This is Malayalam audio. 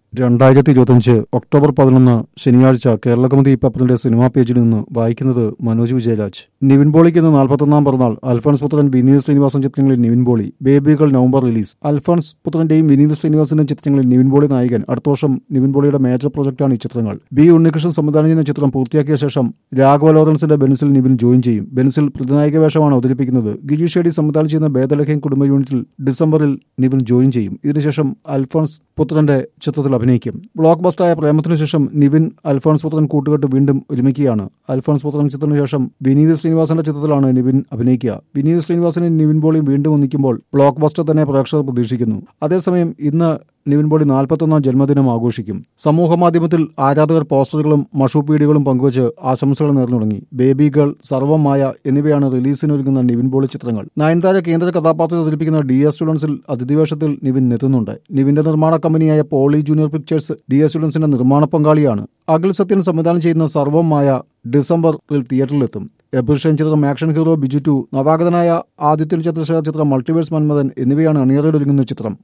രണ്ടായിരത്തി ഇരുപത്തിയഞ്ച് ഒക്ടോബർ പതിനൊന്ന് ശനിയാഴ്ച കേരളകൗമുദി പേപ്പറിന്റെ സിനിമാ പേജിൽ നിന്ന് വായിക്കുന്നത് മനോജ് വിജയരാജ് നിവിൻ പോളിക്ക് ഇന്ന് നാൽപ്പത്തൊന്നാം പിറന്നാൾ അൽഫോൺസ് പുത്രൻ വിനീത് ശ്രീനിവാസൻ ചിത്രങ്ങളിൽ നിവിൻ പോളി ബേബികൾ നവംബർ റിലീസ് അൽഫോൺസ് പുത്രന്റെയും വിനീത് ശ്രീനിവാസന്റെയും ചിത്രങ്ങളിൽ നിവിൻ പോളി നായകൻ അടുത്ത വർഷം നിവിൻ പോളിയുടെ മേജർ പ്രൊജക്ടാണ് ഈ ചിത്രങ്ങൾ ബി ഉണ്ണികൃഷ്ണൻ സംവിധാനം ചെയ്യുന്ന ചിത്രം പൂർത്തിയാക്കിയ ശേഷം രാഘവ ലോറൻസിന്റെ ബെൻസിൽ നിവിൻ ജോയിൻ ചെയ്യും ബെൻസിൽ പ്രതിനായക വേഷമാണ് അവതരിപ്പിക്കുന്നത് ഗിരീഷ് ഷെഡി സംവിധാനം ചെയ്യുന്ന ബേദലഹ്യം കുടുംബ യൂണിറ്റിൽ ഡിസംബറിൽ നിവിൻ ജോയിൻ ചെയ്യും ഇതിനുശേഷം അൽഫോൺസ് പുത്രന്റെ ചിത്രത്തിൽ അഭിനയിക്കും ബ്ലോക്ക് ബസ്റ്ററായ പ്രേമത്തിനു ശേഷം നിവിൻ അൽഫോൺസ് പുത്രൻ കൂട്ടുകെട്ട് വീണ്ടും ഒരുമിക്കുകയാണ് അൽഫോൺസ് പുത്രൻ ചിത്രത്തിനു ശേഷം വിനീത് ശ്രീനിവാസന്റെ ചിത്രത്തിലാണ് നിവിൻ അഭിനയിക്കുക വിനീത് ശ്രീനിവാസനും നിവിൻ പോളിയും വീണ്ടും ഒന്നിക്കുമ്പോൾ ബ്ലോക്ക് ബസ്റ്റർ തന്നെ പ്രേക്ഷകർ പ്രതീക്ഷിക്കുന്നു അതേസമയം ഇന്ന് നിവിൻ പോളി നാൽപ്പത്തൊന്നാം ജന്മദിനം ആഘോഷിക്കും സമൂഹ മാധ്യമത്തിൽ ആരാധകർ പോസ്റ്ററുകളും മഷൂപ്പ് വീഡിയോകളും പങ്കുവച്ച് ആശംസകൾ നേർന്നു തുടങ്ങി ബേബി ഗേൾ സർവം മായ എന്നിവയാണ് റിലീസിനൊരുങ്ങുന്ന നിവിൻ പോളി ചിത്രങ്ങൾ നയൻതാര കേന്ദ്ര കഥാപാത്രം അവതരിപ്പിക്കുന്ന ഡി എസ് സ്റ്റുഡൻസിൽ അതിഥിവേഷത്തിൽ നിവിൻ എത്തുന്നുണ്ട് നിവിന്റെ നിർമ്മാണ കമ്പനിയായ Pauly junior pictures D S സ്റ്റുഡൻസിന്റെ നിർമ്മാണ പങ്കാളിയാണ് അഖിൽ സത്യൻ സംവിധാനം ചെയ്യുന്ന സർവം മായ ഡിസംബറിൽ തിയേറ്ററിലെത്തും എബുഷൻ ചിത്രം ആക്ഷൻ ഹീറോ ബിജു ടു നവാഗതനായ ആദിത്യൻ ചന്ദ്രശേഖർ ചിത്രം മൾട്ടിവേഴ്സ് മന്മഥൻ എന്നിവയാണ് അണിയറയിലൊരുങ്ങുന്ന ചിത്രം